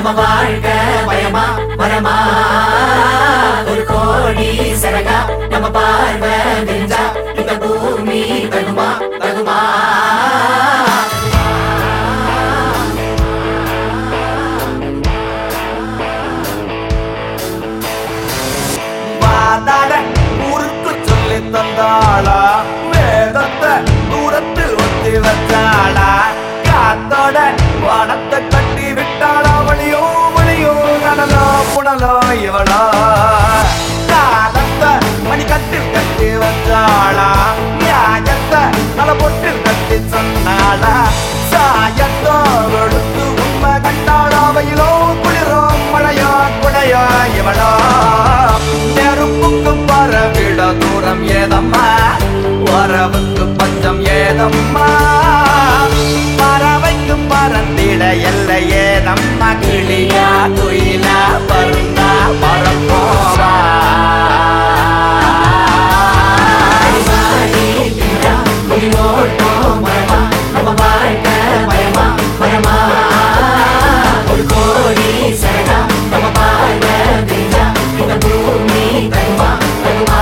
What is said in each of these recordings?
நம்ம வாழ்க்கை பயமா வரமா ஒரு கோடி சரகா நம்ம பார்வை நெஞ்சா இந்த பூமி தகுமா தகுமா வாதாட ஊருக்கு சொல்லி தந்தாளா வேதத்தை தூரத்தில் ஒத்தி வச்சாளா காத்தோட வானத்தை கட்டி விட்டாளா வழியோ வழியோ நடலோ புனலோ இவளோ காலத்தை மணிக்கட்டில் கட்டி வச்சாளா நியாயத்தை தலை பொட்டில் கட்டி சொன்னாளா சாயத்தோ வெளுத்து உண்மை கண்டாளா வயலோ குளிரோ மழையோ குடையோ இவளோ நெருப்புக்கு பரவிட தூரம் ஏதம்மா வரவுக்கு பஞ்சம் ஏதம்மா பறவைக்கு பறந்திட எல்லை ஏதம்மா கிளியா குயிலா பருந்தா பரப்போவா அடிவாடி தின்றா முடிவோட்டோம் மரமா நம்ம வாழ்க்கை பயமா வரமா ஒரு கோடி சரகா நம்ம பார்வை நெஞ்சா இந்த பூமி தகுமா தகுமா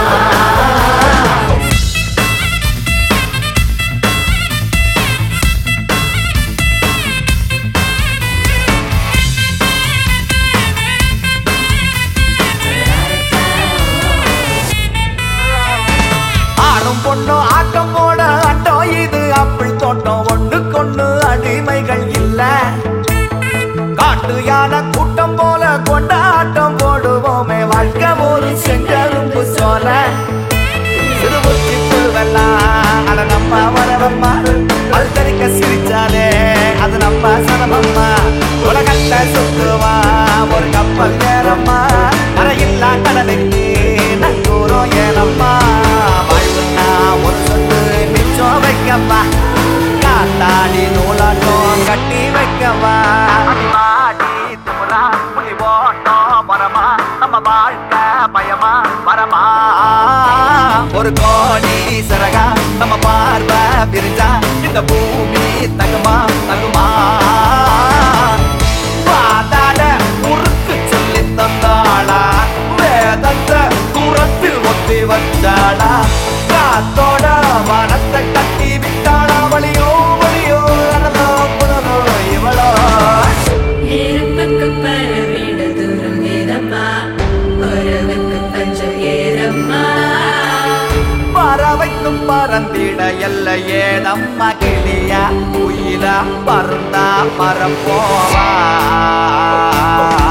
ஆணும் பொண்ணும் ஆட்டம் போட ஆட்டம் இது அப்பள் தோட்டம் ஒண்ணு கொண்டு அடிமைகள் இல்ல காட்டு யானை கூட்டம் போல கொண்டாட்டம் போடுவோமே வாழ்க்கை ஒரு செங்கரும்பு சோல சிறுபுச்சி புல்வெல்லாம் அட நம்ம வரவம்மா பல்தறிக்க சிரிச்சாலே அது நம்ம சனமம்மா உலகத்தை சுத்துவா ஒரு கப்பல் நேரம்மா கரையில்லா கடலுக்கு நங்கூரம் ஏனம்மா வாழ்வுன்னா ஒரு சொத்து மிச்சம் வைக்கம்மா காத்தாடி நூலாட்டம் கட்டி வைக்கவா ஆடி துமுறா புலி ஓட்டம் மரமா நம்ம வாழ்க்கை பயமா வரமா ஒரு கோடி சரகா நம்ம பார்வை பிரிஞ்சா இந்த பூமி தகுமா தகுமா வாதாட முறுக்கு சொல்லி தந்தாளா வேதத்தை தூரத்தில் ஒத்தி வச்சாளா காத்தோட வானத்தை கட்டி விட்டாளா வழியோ வழியோ அனலோ புனலோ இவளோ இருப்புக்கு பரவிட தூரம் ஏதம்மா உறவுக்கு பஞ்சம் ஏதம்மா பறவைக்கும் பறந்திட எல்லையே நம்ம கிளியா குயிலா பறந்தா பரப்போவா